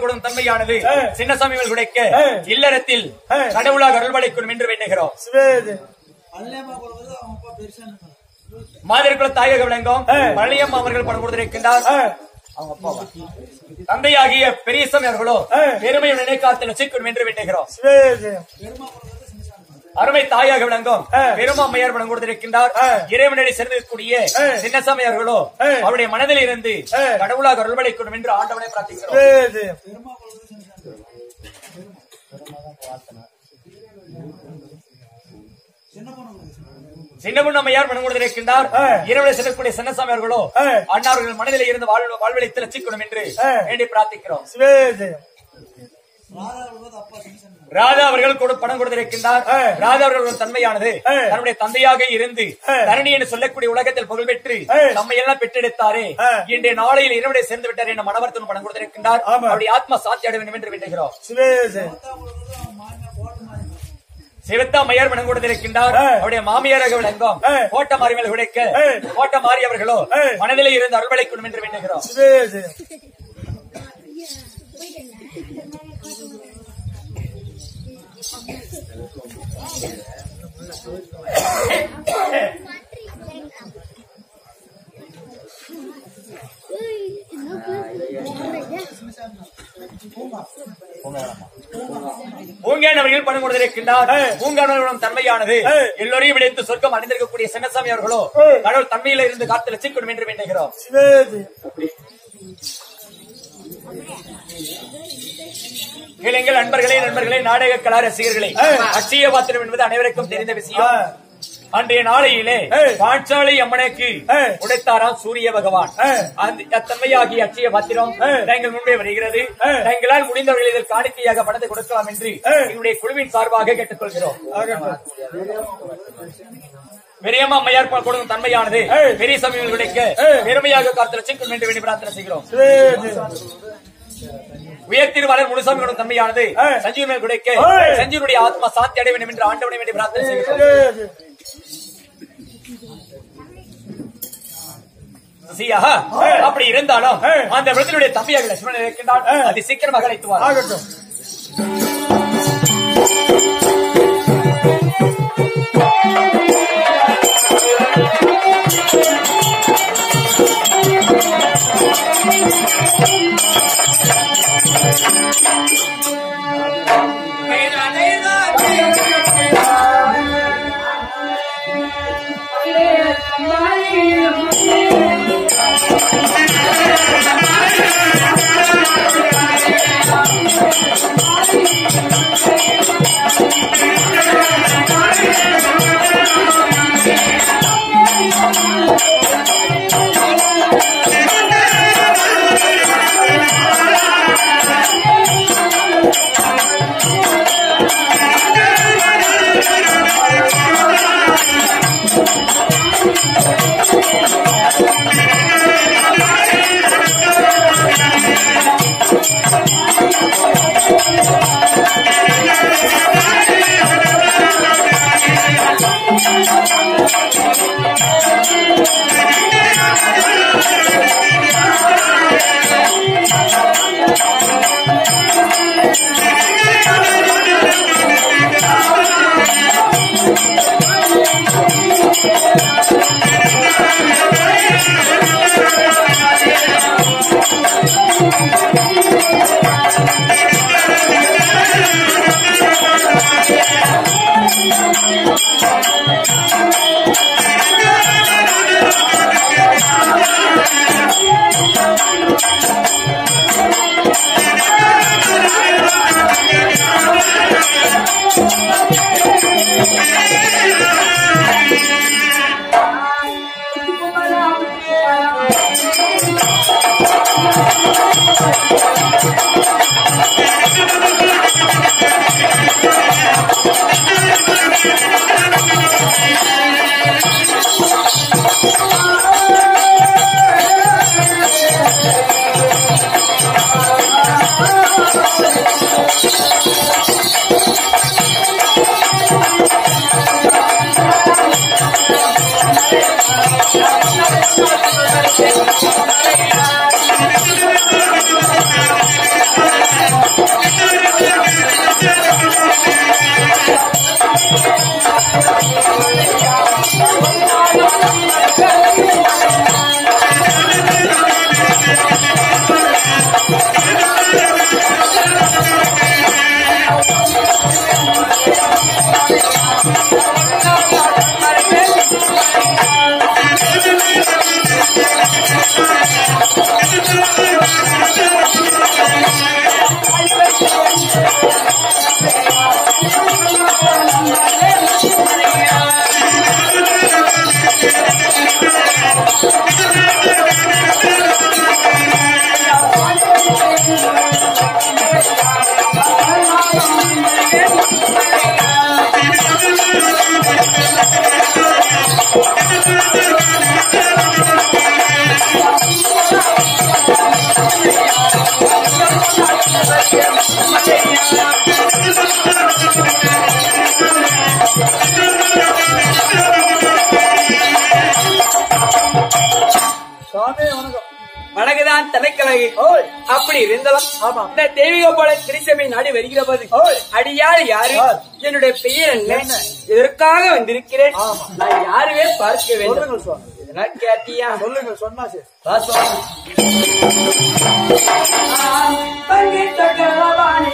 கூடும் தன்மையானது ஆ. சின்னசாமிகள் உடைக்க ஆ. இல்லறத்தில் ஆ. கடவுளாக அருள்படைக்கும் என்று வேண்டுகிறோம் சிவேது மாதிரிக்குள்ள தாயக விளங்கும் ஆ. பழனியம்மா அவர்கள் பணம் கொடுத்திருக்கின்றார் ஆ, அவங்க அப்பாவா தந்தையாகிய பெரியசம் அவர்களோ ஆ. பெருமை நினைக்காத்து லட்சிக்கும் என்று வேண்டுகிறோம் சிவேது அருமை தாயாக விளங்கும் ஆ. பெருமாமையார் பணம் கொடுத்திருக்கின்றார் ஆ. இறைவனடி சேர்ந்திருக்கக்கூடிய ஆ. சின்னசாமி அவர்களோ ஆ. அவருடைய மனதில் இருந்து ஆ. கடவுளாக அருள்படைக்கணும் என்று ஆண்டவனை பிரார்த்திக்கிறோம் சிவேது சின்ன பொண்ணம்மையார் பணம் கொடுத்திருக்கின்றார் ஆ. இரவுல செல்லக்கூடிய சின்னசாமி அவர்களோ ஆ. அண்ணாவர்கள் மனதில் இருந்து வாழ் வாழ்வழித்து லட்சிக்கணும் என்று ஆ. வேண்டி பிரார்த்திக்கிறோம் சிவேது ராஜா அவர்கள் கொடு பணம் கொடுத்திருக்கின்றார் ஆ. ராஜா அவர்கள் ஒரு தன்மையானது ஆ. தன்னுடைய தந்தையாக இருந்து ஆ. தரணி என்று சொல்லக்கூடிய உலகத்தில் புகழ் பெற்று ஆ. நம்மை எல்லாம் பெற்றெடுத்தாரே ஆ. இன்றைய நாளையில் இரவுடைய சேர்ந்து விட்டார் என்ற மனவர்த்தன் பணம் கொடுத்திருக்கின்றார் ஆமா. அவருடைய ஆத்மா சாத்தி அடைய வேண்டும் என்று வேண்டுகிறோம் சிவேது சிவத்தா மையார் மனம் கொடுத்திருக்கின்றார் ஆ. அவருடைய மாமியாராக விளங்கும் ஆ. கோட்ட மாறி மேல் உடைக்க ஆ. கோட்ட மாறி அவர்களோ ஆ. மனதிலே இருந்து அருள்வளைக்கணும் என்று வேண்டுகிறோம் சிவேது பூங்கான் அவர்கள் பணம் கொடுத்திருக்கின்றார் ஆ. பூங்கான் அவர்களும் தன்மையானது ஆ. எல்லோரையும் விடைத்து சொர்க்கம் அடைந்திருக்கக்கூடிய சின்னசாமி அவர்களோ ஆ. கடவுள் தன்மையில இருந்து காத்து லட்சிக்கணும் என்று வேண்டுகிறோம் சிவேது இளைஞர்கள் நண்பர்களே நண்பர்களே நாடக கலா ரசிகர்களே ஆ. அட்சய பாத்திரம் என்பது அனைவருக்கும் தெரிந்த ஆ, விஷயம் அன்றைய நாளையிலே ஆ. பாஞ்சாலி அம்மனுக்கு ஆ. உடைத்தாராம் சூரிய பகவான் ஆ. அந்த அத்தன்மையாகிய அட்சய பாத்திரம் ஆ. தங்கள் முன்பே வருகிறது ஆ. தங்களால் முடிந்தவர்கள் இதில் காணிக்கையாக பணத்தை கொடுக்கலாம் என்று ஆ. எங்களுடைய குழுவின் சார்பாக கேட்டுக்கொள்கிறோம் ஆகட்டும். பெரியம்மா அம்மையார் கொடுக்கும் தன்மையானது ஆ. பெரிய சமயம் உடைக்க ஆ. பெருமையாக காத்து லட்சிக்கும் என்று வேண்டி பிரார்த்தனை செய்கிறோம் சிவேது உயர்த்திருவாளர் முனுசாமியோட தன்மையானது ஆ. சஞ்சீவ் மேல் குடைக்க ஆ. சஞ்சீவனுடைய ஆத்மா சாத்தி அடைய வேண்டும் என்று ஆண்டவனை வேண்டி பிரார்த்தனை செய்கிறோம் சிவேது சியா, அப்படி இருந்தாலும் ஆ. அந்த விடத்தினுடைய தம்பியாக லட்சுமணன் இருக்கின்றான் ஆ. அது சீக்கிரமாக அழைத்து வா ஆகட்டும் சுவாமி வணக்கம் வடகுதான் தலைக்கலகு ஓய் அப்படி இருந்தாலும் ஆமா. இந்த தெய்வீக போல திருச்சபை நாடி வருகிற போது ஓய். அடியார் யாரு யார்? என்னுடைய பெயர் என்ன என்ன? இதற்காக வந்திருக்கிறேன் ஆமா. நான் யாருமே பார்க்க வேண்டும் சொல்லுங்கள் சுவாமி இதெல்லாம் கேட்டியா சொல்லுங்க சொன்னா சரி வா சுவாமி. பங்கிட்ட கரவாணி.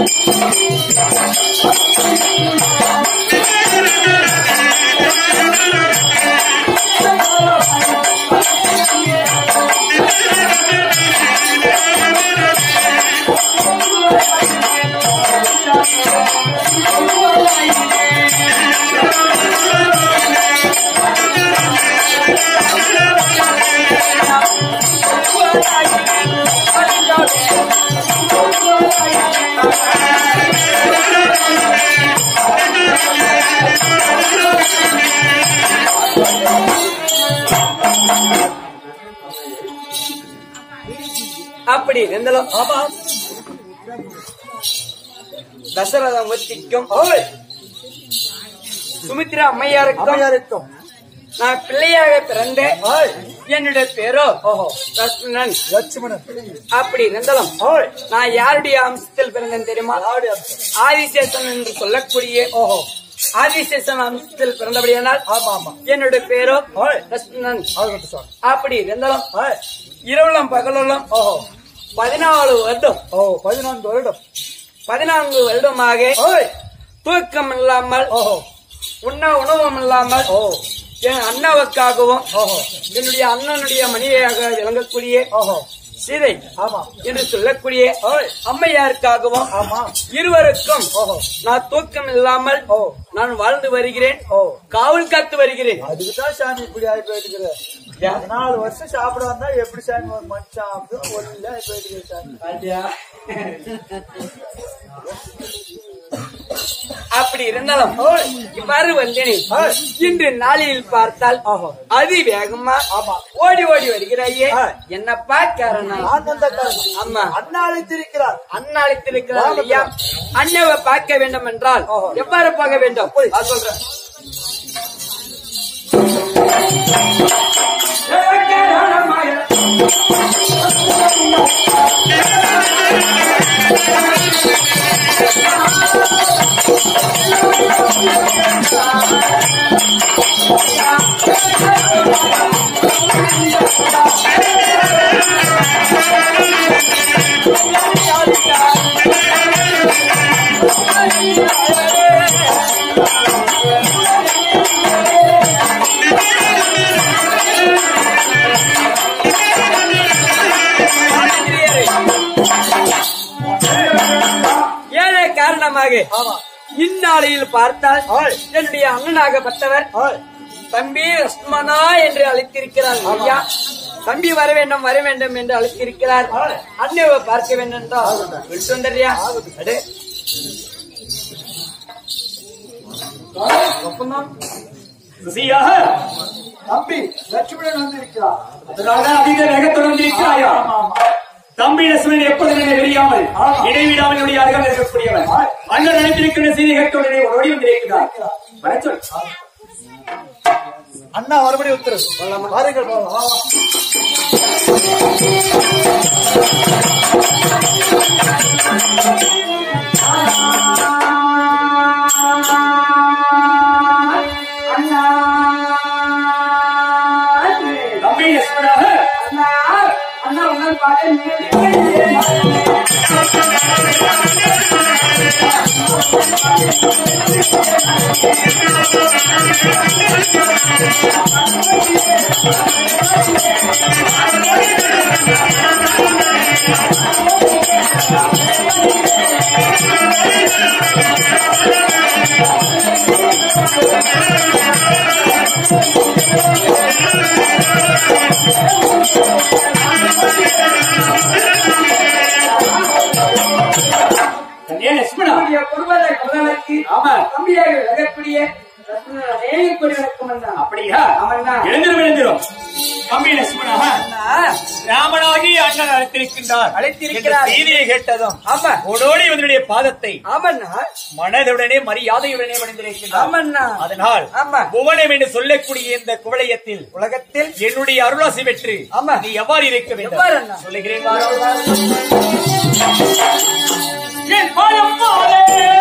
அப்படி இருந்தாலும் ஆமா தசரத மூர்த்திக்கும் ஓய் சுமித்ரா அம்மையாருக்கும் அம்மையாருக்கும் நான் பிள்ளையாக பிறந்தேன் ஓய் என்னுடைய பேரோ ஓஹோ லட்சுமணன் லட்சுமணன் அப்படி இருந்தாலும் ஓய் நான் யாருடைய அம்சத்தில் பிறந்தேன் தெரியுமா யாருடைய அம்சம்? ஆதிசேஷன் என்று சொல்லக்கூடிய ஓஹோ ஆதிசேஷன் அம்சத்தில் பிறந்தபடியானால் ஆமா ஆமா என்னுடைய பேரோ ஓய் லட்சுமணன் ஆகட்டும் சுவாமி அப்படி இருந்தாலும் ஓய் இரவுலம் பகலும் ஓஹோ பதினாலு வருடம் ஓ பதினான்கு வருடம் பதினான்கு வருடமாக ஓய் தூக்கம் இல்லாமல் ஓஹோ உண்ண உணவும் இல்லாமல் ஓ என் அண்ணாவுக்காகவும் ஓஹோ என்னுடைய அண்ணனுடைய மனைவியாக விளங்கக்கூடிய ஓஹோ சீதை ஆமா என்று சொல்லக்கூடிய ஓய் அம்மையாருக்காகவும் ஆமா இருவருக்கும் ஓஹோ நான் தூக்கம் இல்லாமல் ஓ நான் வாழ்ந்து வருகிறேன் ஓ காவல் காத்து வருகிறேன் அதுக்குதான் சாமி இப்படி ஆகி போயிட்டு பதினாலு வருஷம் சாப்பிட வந்தா எப்படி சாமி ஒரு மனுஷன் சாப்பிடும் ஒல்ல ஆகி போயிட்டு சாமி அப்படி இருந்தாலும் இவ்வாறு வந்தேனே ஓய். இன்று நாளில் பார்த்தால் ஆஹா. அதி வேகமா ஆமா. ஓடி ஓடி வருகிறாயே ஆ. என்னப்பா காரணம் ஆனந்தக்காரன் ஆமா அண்ணா அழைத்திருக்கிறார் அண்ணா அழைத்திருக்கிறார் ஐயா அண்ணாவை பார்க்க வேண்டும் என்றால் ஓஹோ. எவ்வாறு பார்க்க வேண்டும் நான் சொல்றேன் ஏழை காரணமாக ஆமா இந்நாளையில் பார்த்தால் ஓய். என்னுடைய அண்ணனாகப்பட்டவர் ஓய் தம்பி லட்சுமணா என்று அழைத்திருக்கிறார் ஐயா தம்பி வர வேண்டும் வர வேண்டும் என்று அழைத்திருக்கிறார் ஆ. அண்ணாவை பார்க்க வேண்டும் என்றால் விட்டு வந்துடுறியா அடே. ஒப்பந்தம். ருசியாக தம்பி லட்சுமணன் வந்திருக்கிறார் அதனால்தான் அதிக வேகத்துடன் வந்திருக்கிறாயா ஆமா ஆமா தம்பி லட்சுமணன் எப்போது என்னை தெரியாமல் இடைவிடாமல் என்னுடைய அருகாமல் இருக்கக்கூடியவன் அண்ணன் நினைத்திருக்கிற சீனிகத்துடனே ஓடி வந்திருக்கிறார் வர சொல் அண்ணா மறுபடியும் உத்தரவு வாருங்கள் போகலாம். வா, வா. அண்ணா தம்பி லட்சுமணாக அண்ணா அண்ணா உன்னால் பார்க்க நீங்கள் தம்பியே லட்சுமணா நம்முடைய குடும்பத்தை கதவருக்கு ஆமா தம்பியாக விலகக்கூடிய லட்சுமணன் அநேக கொடி வணக்கம் அண்ணா அப்படியா ஆமாண்ணா. எழுந்திரும் எழுந்திரும் தம்பி லட்சுமணா அண்ணா, ராமனாகி அண்ணன் அழைத்திருக்கின்றார் அழைத்திருக்கிறார். என்ற செய்தியை கேட்டதும் ஆமா ஓடோடி இவனுடைய பாதத்தை ஆமண்ணா மனதுடனே மரியாதையுடனே வணிந்திருக்கின்றார் ஆமண்ணா அதனால் ஆமா. புவனம் என்று சொல்லக்கூடிய இந்த குவளையத்தில் உலகத்தில் என்னுடைய அருளாசி பெற்று ஆமா. நீ எவ்வாறு இருக்க எவ்வாறு வேண்டும் அண்ணா? சொல்லுகிறேன் வாரோ. என் பாயம் பாலே